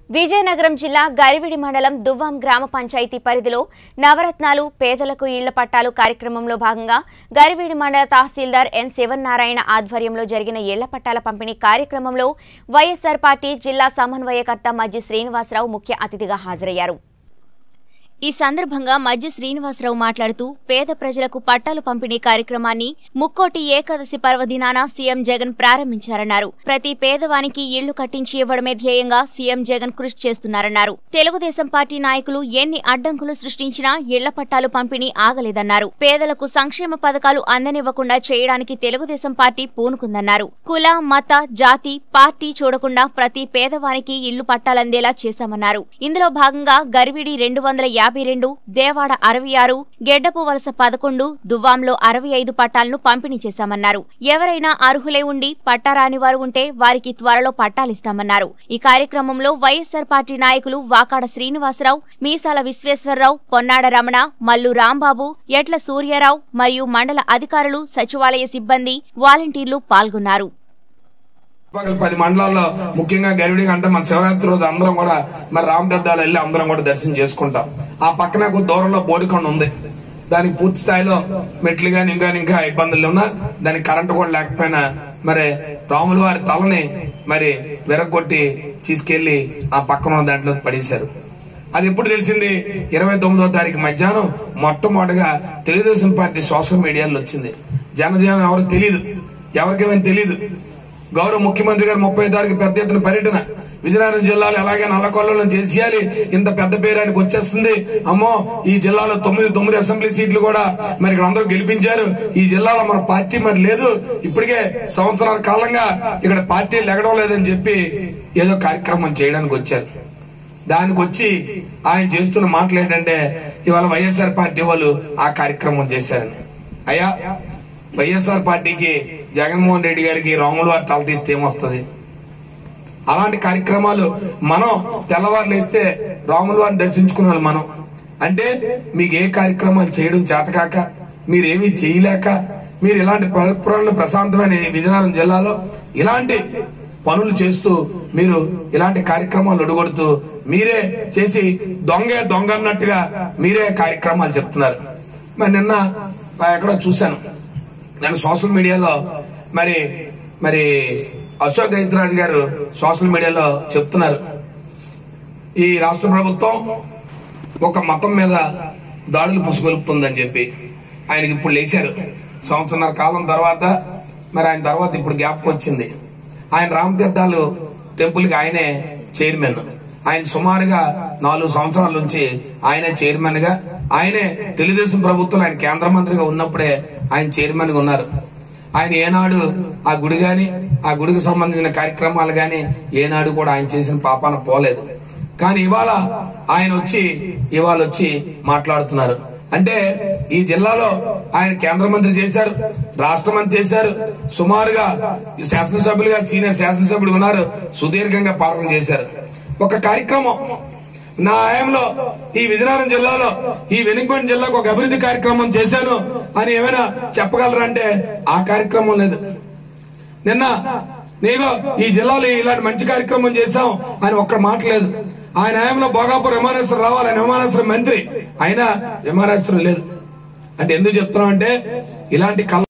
విజయనగరం జిల్లా గరివిడి మండలం దువ్వాం గ్రామ పంచాయతీ పరిధిలో నవరత్నాలు పేదలకు ఇళ్ల పట్టాలు కార్యక్రమంలో భాగంగా గరివిడి మండల తహసీల్దార్ ఎన్ శివనారాయణ ఆధ్వర్యంలో జరిగిన ఇళ్ల పట్టాల పంపిణీ కార్యక్రమంలో వైఎస్సార్ పార్టీ జిల్లా సమన్వయకర్త మజ్జి శ్రీనివాసరావు ముఖ్య అతిథిగా హాజరయ్యారు ఈ సందర్భంగా మజ్జి శ్రీనివాసరావు మాట్లాడుతూ పేద ప్రజలకు పట్టాలు పంపిణీ కార్యక్రమాన్ని ముక్కోటి ఏకాదశి పర్వదినాన సీఎం జగన్ ప్రారంభించారన్నారు ప్రతి పేదవానికి ఇళ్లు కట్టించి ఇవ్వడమే ధ్యేయంగా సీఎం జగన్ కృషి చేస్తున్నారన్నారు తెలుగుదేశం పార్టీ నాయకులు ఎన్ని అడ్డంకులు సృష్టించినా ఇళ్ల పట్టాలు పంపిణీ ఆగలేదన్నారు పేదలకు సంక్షేమ పథకాలు అందనివ్వకుండా చేయడానికి తెలుగుదేశం పార్టీ పూనుకుందన్నారు కుల మత జాతి పార్టీ చూడకుండా ప్రతి పేదవానికి ఇళ్లు పట్టాలందేలా చేశామన్నారు ఇందులో భాగంగా గరివిడి రెండు వందల యాభై రెండు దేవాడ అరవై ఆరు గెడ్డపు వలస పదకొండు దువ్వాంలో అరవై ఐదు పట్టాలను పంపిణీ చేశామన్నారు ఎవరైనా అర్హులై ఉండి పట్టారాని వారు ఉంటే వారికి త్వరలో పట్టాలిస్తామన్నారు ఈ కార్యక్రమంలో వైఎస్సార్ పార్టీ నాయకులు వాకాడ శ్రీనివాసరావు మీసాల విశ్వేశ్వరరావు పొన్నాడ రమణ మల్లు రాంబాబు ఎట్ల సూర్యారావు మరియు మండల అధికారులు సచివాలయ సిబ్బంది వాలంటీర్లు పాల్గొన్నారు చుట్టుపక్కల పది మండలాల్లో ముఖ్యంగా గరివిడి అంటే మన శివరాత్రి రోజు అందరం కూడా మరి రామదద్దాలు వెళ్ళి అందరం కూడా దర్శనం చేసుకుంటాం ఆ పక్కన కొంత దూరంలో బోడికొండ ఉంది దానికి పూర్తి స్థాయిలో మెట్లు గాని ఇంకా ఇంకా ఇబ్బందులు ఉన్నా దానికి కరెంటు కూడా లేకపోయినా మరి రాముల వారి తలని మరి విరగొట్టి తీసుకెళ్లి ఆ పక్కన ఉన్న దాంట్లో పడేశారు అది ఎప్పుడు తెలిసింది ఇరవై తొమ్మిదో తారీఖు మధ్యాహ్నం మొట్టమొదటిగా తెలుగుదేశం పార్టీ సోషల్ మీడియాలో వచ్చింది జనజీవనం ఎవరు తెలియదు ఎవరికేమైనా తెలియదు గౌరవ ముఖ్యమంత్రి గారు ముప్పై తారీఖు పెద్ద ఎత్తున పర్యటన విజయనగరం జిల్లాలో ఎలాగే నల్లకొల్లలో చేసేయాలి ఇంత పెద్ద పేరు ఆయనకు వచ్చేస్తుంది అమ్మో ఈ జిల్లాలో తొమ్మిది తొమ్మిది అసెంబ్లీ సీట్లు కూడా మరి ఇక్కడ అందరూ గెలిపించారు ఈ జిల్లాలో మన పార్టీ మరి లేదు ఇప్పటికే సంవత్సరాల కాలంగా ఇక్కడ పార్టీ లెగడం లేదని చెప్పి ఏదో కార్యక్రమం చేయడానికి వచ్చారు దానికి వచ్చి ఆయన చేస్తున్న మాటలు ఏంటంటే ఇవాళ వైఎస్ఆర్ పార్టీ వాళ్ళు ఆ కార్యక్రమం చేశారని అయ్యా వైఎస్ఆర్ పార్టీకి జగన్మోహన్ రెడ్డి గారికి రాముల వారి తల తీస్తే ఏమొస్తుంది అలాంటి కార్యక్రమాలు మనం తెల్లవారులు వేస్తే రాముల వారిని దర్శించుకునే వాళ్ళు మనం అంటే మీకు ఏ కార్యక్రమాలు చేయడం చేతకాక మీరేమీ చేయలేక మీరు ఇలాంటి పరిపురాలను ప్రశాంతమైన ఈ విజయనగరం జిల్లాలో ఇలాంటి పనులు చేస్తూ మీరు ఇలాంటి కార్యక్రమాలు ఒడగొడుతూ మీరే చేసి దొంగే దొంగ అన్నట్టుగా మీరే కార్యక్రమాలు చెప్తున్నారు మరి నిన్న ఆ ఎక్కడో చూశాను నేను సోషల్ మీడియాలో మరి మరి అశోక్ గైత్రాజ్ గారు సోషల్ మీడియాలో చెప్తున్నారు ఈ రాష్ట్ర ప్రభుత్వం ఒక మతం మీద దాడులు పుసుగొలుపుతుందని చెప్పి ఆయనకి ఇప్పుడు లేచారు సంవత్సరాల కాలం తర్వాత మరి ఆయన తర్వాత ఇప్పుడు జ్ఞాపకం వచ్చింది ఆయన రామతీర్థాలు టెంపుల్ కి ఆయనే చైర్మన్ ఆయన సుమారుగా నాలుగు సంవత్సరాల నుంచి ఆయనే చైర్మన్ గా ఆయనే తెలుగుదేశం ప్రభుత్వం ఆయన కేంద్ర మంత్రిగా ఉన్నప్పుడే ఆయన చైర్మన్ గా ఉన్నారు ఆయన ఏనాడు ఆ గుడి గాని ఆ గుడికి సంబంధించిన కార్యక్రమాలు గాని ఏనాడు కూడా ఆయన చేసిన పాపాన పోలేదు కానీ ఇవాళ ఆయన వచ్చి ఇవాళ వచ్చి మాట్లాడుతున్నారు అంటే ఈ జిల్లాలో ఆయన కేంద్ర మంత్రి చేశారు రాష్ట్ర మంత్రి చేశారు సుమారుగా ఈ శాసనసభ్యులుగా సీనియర్ శాసనసభ్యులు ఉన్నారు సుదీర్ఘంగా పాలన చేశారు ఒక కార్యక్రమం నా హయాంలో ఈ విజయనగరం జిల్లాలో ఈ వెనుకొండ జిల్లాకు ఒక అభివృద్ధి కార్యక్రమం చేశాను అని ఏమైనా చెప్పగలరా అంటే ఆ కార్యక్రమం లేదు నిన్న నేను ఈ జిల్లాలో ఇలాంటి మంచి కార్యక్రమం చేశాం అని ఒక్కడ మాట్లేదు ఆయన హయాంలో భోగాపురం విమానాశ్వరం రావాలి ఆయన విమానాశ్వరం మంత్రి అయినా విమానాశ్వరం లేదు అంటే ఎందుకు చెప్తున్నాం అంటే ఇలాంటి కళ